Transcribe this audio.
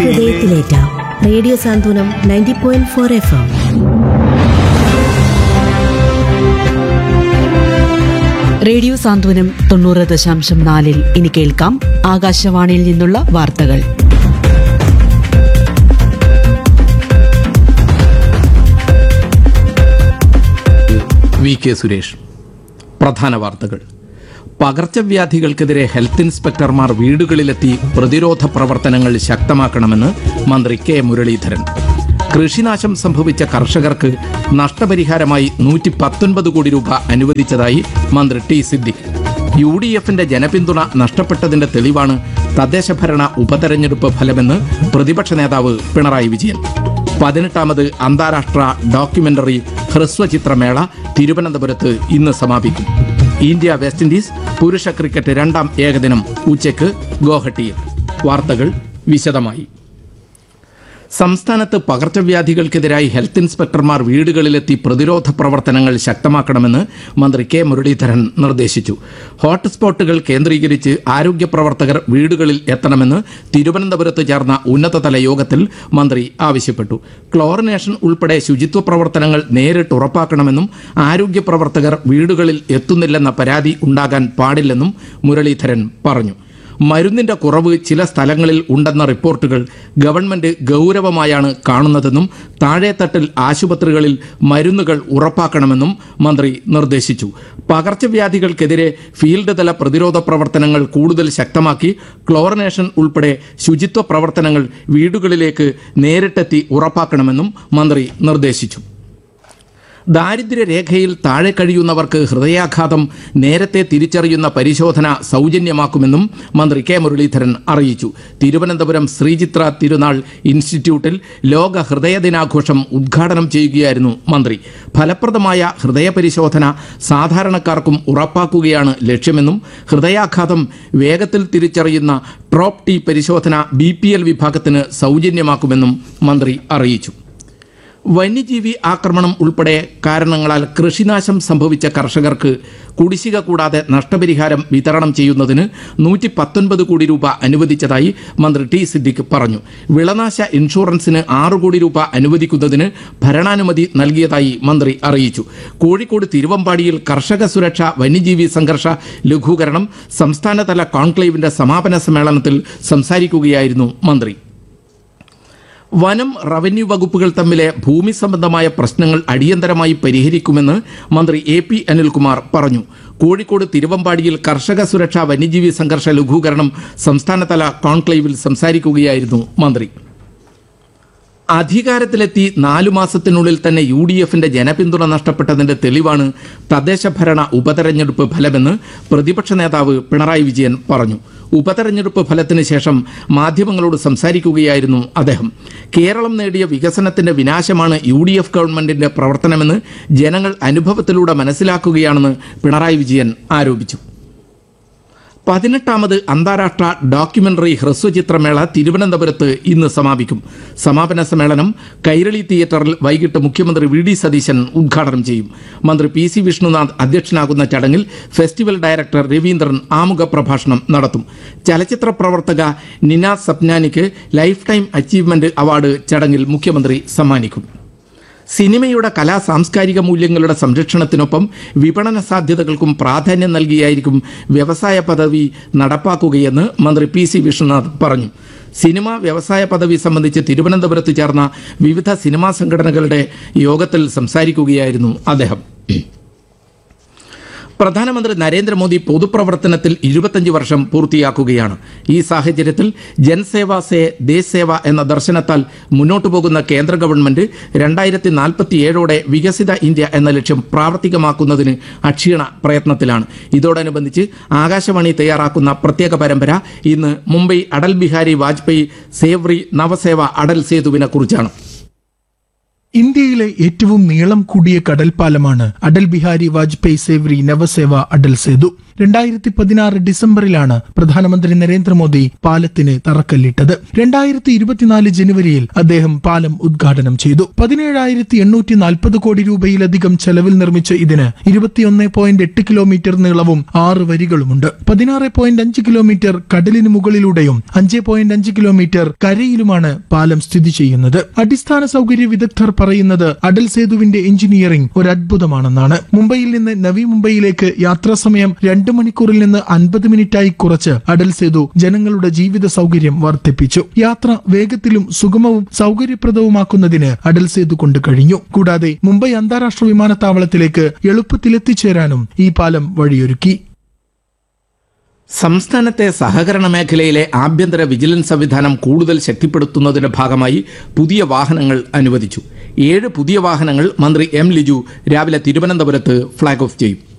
ഹൃദയത്തിലേറ്റ radio Santhwanam ninety point four F M radio Santhwanam തൊണ്ണൂറ് ദശാംശം നാലിൽ ഇനി കേൾക്കാം ആകാശവാണിയിൽ നിന്നുള്ള വാർത്തകൾ വി കെ സുരേഷ് പ്രധാന വാർത്തകൾ പകർച്ചവ്യാധികൾക്കെതിരെ ഹെൽത്ത് ഇൻസ്പെക്ടർമാർ വീടുകളിലെത്തി പ്രതിരോധ പ്രവർത്തനങ്ങൾ ശക്തമാക്കണമെന്ന് മന്ത്രി കെ മുരളീധരൻ കൃഷിനാശം സംഭവിച്ച കർഷകർക്ക് നഷ്ടപരിഹാരമായി നൂറ്റി പത്തൊൻപത് കോടി രൂപ അനുവദിച്ചതായി മന്ത്രി ടി സിദ്ദിഖ് യു ഡി എഫിന്റെ ജനപിന്തുണ നഷ്ടപ്പെട്ടതിന്റെ തെളിവാണ് തദ്ദേശഭരണ ഉപതെരഞ്ഞെടുപ്പ് ഫലമെന്ന് പ്രതിപക്ഷ നേതാവ് പിണറായി വിജയൻ പതിനെട്ടാമത് അന്താരാഷ്ട്ര ഡോക്യുമെന്ററി ഹ്രസ്വചിത്രമേള തിരുവനന്തപുരത്ത് ഇന്ന് സമാപിക്കും ഇന്ത്യ വെസ്റ്റ് ഇൻഡീസ് പുരുഷ ക്രിക്കറ്റ് രണ്ടാം ഏകദിനം ഉച്ചയ്ക്ക് ഗോഹട്ടിയിൽ വാർത്തകൾ വിശദമായി സംസ്ഥാനത്ത് പകർച്ചവ്യാധികൾക്കെതിരായി ഹെൽത്ത് ഇൻസ്പെക്ടർമാർ വീടുകളിലെത്തി പ്രതിരോധ പ്രവർത്തനങ്ങൾ ശക്തമാക്കണമെന്ന് മന്ത്രി കെ മുരളീധരൻ നിർദ്ദേശിച്ചു ഹോട്ട്സ്പോട്ടുകൾ കേന്ദ്രീകരിച്ച് ആരോഗ്യ പ്രവർത്തകർ വീടുകളിൽ എത്തണമെന്ന് തിരുവനന്തപുരത്ത് ചേർന്ന ഉന്നതതല യോഗത്തിൽ മന്ത്രി ആവശ്യപ്പെട്ടു ക്ലോറിനേഷൻ ഉൾപ്പെടെ ശുചിത്വ പ്രവർത്തനങ്ങൾ നേരിട്ട് ഉറപ്പാക്കണമെന്നും ആരോഗ്യ പ്രവർത്തകർ വീടുകളിൽ എത്തുന്നില്ലെന്ന പരാതി ഉണ്ടാകാൻ പാടില്ലെന്നും മുരളീധരൻ പറഞ്ഞു മരുന്നിന്റെ കുറവ് ചില സ്ഥലങ്ങളിൽ ഉണ്ടെന്ന റിപ്പോർട്ടുകൾ ഗവൺമെന്റ് ഗൗരവമായാണ് കാണുന്നതെന്നും താഴേത്തട്ടിൽ ആശുപത്രികളിൽ മരുന്നുകൾ ഉറപ്പാക്കണമെന്നും മന്ത്രി നിർദ്ദേശിച്ചു പകർച്ചവ്യാധികൾക്കെതിരെ ഫീൽഡ് തല പ്രതിരോധ പ്രവർത്തനങ്ങൾ കൂടുതൽ ശക്തമാക്കി ക്ലോറിനേഷൻ ഉൾപ്പെടെ ശുചിത്വ പ്രവർത്തനങ്ങൾ വീടുകളിലേക്ക് നേരിട്ടെത്തി ഉറപ്പാക്കണമെന്നും മന്ത്രി നിർദ്ദേശിച്ചു ദാരിദ്ര്യരേഖയിൽ താഴെ കഴിയുന്നവർക്ക് ഹൃദയാഘാതം നേരത്തെ തിരിച്ചറിയുന്ന പരിശോധന സൗജന്യമാക്കുമെന്നും മന്ത്രി കെ മുരളീധരൻ അറിയിച്ചു തിരുവനന്തപുരം ശ്രീചിത്ര തിരുനാൾ ഇൻസ്റ്റിറ്റ്യൂട്ടിൽ ലോക ഹൃദയ ദിനാഘോഷം ഉദ്ഘാടനം ചെയ്യുകയായിരുന്നു മന്ത്രി ഫലപ്രദമായ ഹൃദയ പരിശോധന സാധാരണക്കാർക്കും ഉറപ്പാക്കുകയാണ് ലക്ഷ്യമെന്നും ഹൃദയാഘാതം വേഗത്തിൽ തിരിച്ചറിയുന്ന ട്രോപ്പ് ടി പരിശോധന ബി വിഭാഗത്തിന് സൗജന്യമാക്കുമെന്നും മന്ത്രി അറിയിച്ചു വന്യജീവി ആക്രമണം ഉൾപ്പെടെ കാരണങ്ങളാൽ കൃഷിനാശം സംഭവിച്ച കർഷകർക്ക് കുടിശ്ശിക കൂടാതെ നഷ്ടപരിഹാരം വിതരണം ചെയ്യുന്നതിന് നൂറ്റി പത്തൊൻപത് കോടി രൂപ അനുവദിച്ചതായി മന്ത്രി ടി സിദ്ദിഖ് പറഞ്ഞു വിളനാശ ഇൻഷുറൻസിന് ആറ് കോടി രൂപ അനുവദിക്കുന്നതിന് ഭരണാനുമതി നൽകിയതായി മന്ത്രി അറിയിച്ചു കോഴിക്കോട് തിരുവമ്പാടിയിൽ കർഷക സുരക്ഷ വന്യജീവി സംഘർഷ ലഘൂകരണം സംസ്ഥാനതല കോൺക്ലേവിന്റെ സമാപന സമ്മേളനത്തിൽ സംസാരിക്കുകയായിരുന്നു മന്ത്രി വനം റവന്യൂ വകുപ്പുകൾ തമ്മിലെ ഭൂമി സംബന്ധമായ പ്രശ്നങ്ങൾ അടിയന്തരമായി പരിഹരിക്കുമെന്ന് മന്ത്രി എ പി അനിൽകുമാർ പറഞ്ഞു കോഴിക്കോട് തിരുവമ്പാടിയിൽ കർഷക സുരക്ഷാ വന്യജീവി സംഘർഷ ലഘൂകരണം സംസ്ഥാനതല കോൺക്ലേവിൽ സംസാരിക്കുകയായിരുന്നു മന്ത്രി അധികാരത്തിലെത്തി നാലു മാസത്തിനുള്ളിൽ തന്നെ യു ഡി എഫിന്റെ ജനപിന്തുണ നഷ്ടപ്പെട്ടതിന്റെ തെളിവാണ് തദ്ദേശ ഭരണ ഉപതെരഞ്ഞെടുപ്പ് ഫലമെന്ന് പ്രതിപക്ഷ നേതാവ് പിണറായി വിജയൻ പറഞ്ഞു ഉപതെരഞ്ഞെടുപ്പ് ഫലത്തിന് ശേഷം മാധ്യമങ്ങളോട് സംസാരിക്കുകയായിരുന്നു അദ്ദേഹം കേരളം നേടിയ വികസനത്തിന്റെ വിനാശമാണ് യു ഡി എഫ് ഗവൺമെന്റിന്റെ പ്രവർത്തനമെന്ന് ജനങ്ങൾ അനുഭവത്തിലൂടെ മനസ്സിലാക്കുകയാണെന്ന് പിണറായി വിജയൻ ആരോപിച്ചു പതിനെട്ടാമത് അന്താരാഷ്ട്ര ഡോക്യുമെന്ററി ഹ്രസ്വചിത്രമേള തിരുവനന്തപുരത്ത് ഇന്ന് സമാപിക്കും സമാപന സമ്മേളനം കൈരളി തിയേറ്ററിൽ വൈകിട്ട് മുഖ്യമന്ത്രി വി ഡി സതീശൻ ഉദ്ഘാടനം ചെയ്യും മന്ത്രി പി സി വിഷ്ണുനാഥ് അധ്യക്ഷനാകുന്ന ചടങ്ങിൽ ഫെസ്റ്റിവൽ ഡയറക്ടർ രവീന്ദ്രൻ ആമുഖ പ്രഭാഷണം നടത്തും ചലച്ചിത്ര പ്രവർത്തക നിന സപ്നാനിക്ക് ലൈഫ് ടൈം അച്ചീവ്മെന്റ് അവാർഡ് ചടങ്ങിൽ മുഖ്യമന്ത്രി സമ്മാനിക്കും സിനിമയുടെ കലാ സാംസ്കാരിക മൂല്യങ്ങളുടെ സംരക്ഷണത്തിനൊപ്പം വിപണന സാധ്യതകൾക്കും പ്രാധാന്യം നൽകിയായിരിക്കും വ്യവസായ പദവി നടപ്പാക്കുകയെന്ന് മന്ത്രി പി സി വിശ്വനാഥ് പറഞ്ഞു സിനിമ വ്യവസായ പദവി സംബന്ധിച്ച് തിരുവനന്തപുരത്ത് ചേർന്ന വിവിധ സിനിമാ സംഘടനകളുടെ യോഗത്തിൽ സംസാരിക്കുകയായിരുന്നു അദ്ദേഹം പ്രധാനമന്ത്രി നരേന്ദ്രമോദി പൊതുപ്രവർത്തനത്തിൽ ഇരുപത്തഞ്ച് വർഷം പൂർത്തിയാക്കുകയാണ് ഈ സാഹചര്യത്തിൽ ജൻസേവ സേ ദേശ് സേവ എന്ന ദർശനത്താൽ മുന്നോട്ടു പോകുന്ന കേന്ദ്ര ഗവൺമെന്റ് രണ്ടായിരത്തി നാൽപ്പത്തിയേഴോടെ വികസിത ഇന്ത്യ എന്ന ലക്ഷ്യം പ്രാവർത്തികമാക്കുന്നതിന് അക്ഷീണ പ്രയത്നത്തിലാണ് ഇതോടനുബന്ധിച്ച് ആകാശവാണി തയ്യാറാക്കുന്ന പ്രത്യേക പരമ്പര ഇന്ന് മുംബൈ അടൽ ബിഹാരി വാജ്പേയി സേവ്രി നവസേവ അടൽ സേതുവിനെ കുറിച്ചാണ് ഇന്ത്യയിലെ ഏറ്റവും നീളം കൂടിയ കടൽപ്പാലമാണ് അടൽ ബിഹാരി വാജ്പേയി സേവരി നവസേവ അടൽ സേതു രണ്ടായിരത്തി പതിനാറ് ഡിസംബറിലാണ് പ്രധാനമന്ത്രി നരേന്ദ്രമോദി പാലത്തിന് തറക്കല്ലിട്ടത് രണ്ടായിരത്തി ഇരുപത്തിനാല് ജനുവരിയിൽ അദ്ദേഹം പാലം ഉദ്ഘാടനം ചെയ്തു പതിനേഴായിരത്തി എണ്ണൂറ്റി നാൽപ്പത് കോടി രൂപയിലധികം ചെലവിൽ നിർമ്മിച്ച ഇതിന് ഇരുപത്തിയൊന്ന് പോയിന്റ് എട്ട് കിലോമീറ്റർ നീളവും ആറ് വരികളുമുണ്ട് പതിനാറ് പോയിന്റ് അഞ്ച് കിലോമീറ്റർ കടലിന് മുകളിലൂടെയും അഞ്ച് പോയിന്റ് അഞ്ച് കിലോമീറ്റർ കരയിലുമാണ് പാലം സ്ഥിതി ചെയ്യുന്നത് അടിസ്ഥാന സൗകര്യ വിദഗ്ധർ പറയുന്നത് അടൽ സേതുവിന്റെ എഞ്ചിനീയറിംഗ് ഒരു അത്ഭുതമാണെന്നാണ് മുംബൈയിൽ നിന്ന് നവി മുംബൈയിലേക്ക് യാത്രാ സമയം രണ്ട് മണിക്കൂറിൽ നിന്ന് അൻപത് മിനിറ്റായി കുറച്ച് അടൽ സേതു ജനങ്ങളുടെ ജീവിത സൗകര്യം വർദ്ധിപ്പിച്ചു യാത്ര വേഗത്തിലും സുഗമവും സൗകര്യപ്രദവുമാക്കുന്നതിന് അടൽ സേതു കൊണ്ട് കഴിഞ്ഞു കൂടാതെ മുംബൈ അന്താരാഷ്ട്ര വിമാനത്താവളത്തിലേക്ക് എളുപ്പത്തിൽ എത്തിച്ചേരാനും ഈ പാലം വഴിയൊരുക്കി സംസ്ഥാനത്തെ സഹകരണ മേഖലയിലെ ആഭ്യന്തര വിജിലൻസ് സംവിധാനം കൂടുതൽ ശക്തിപ്പെടുത്തുന്നതിന്റെ ഭാഗമായി പുതിയ വാഹനങ്ങൾ അനുവദിച്ചു ഏഴ് പുതിയ വാഹനങ്ങൾ മന്ത്രി എം ലിജു രാവിലെ തിരുവനന്തപുരത്ത് ഫ്ളാഗ് ഓഫ് ചെയ്യും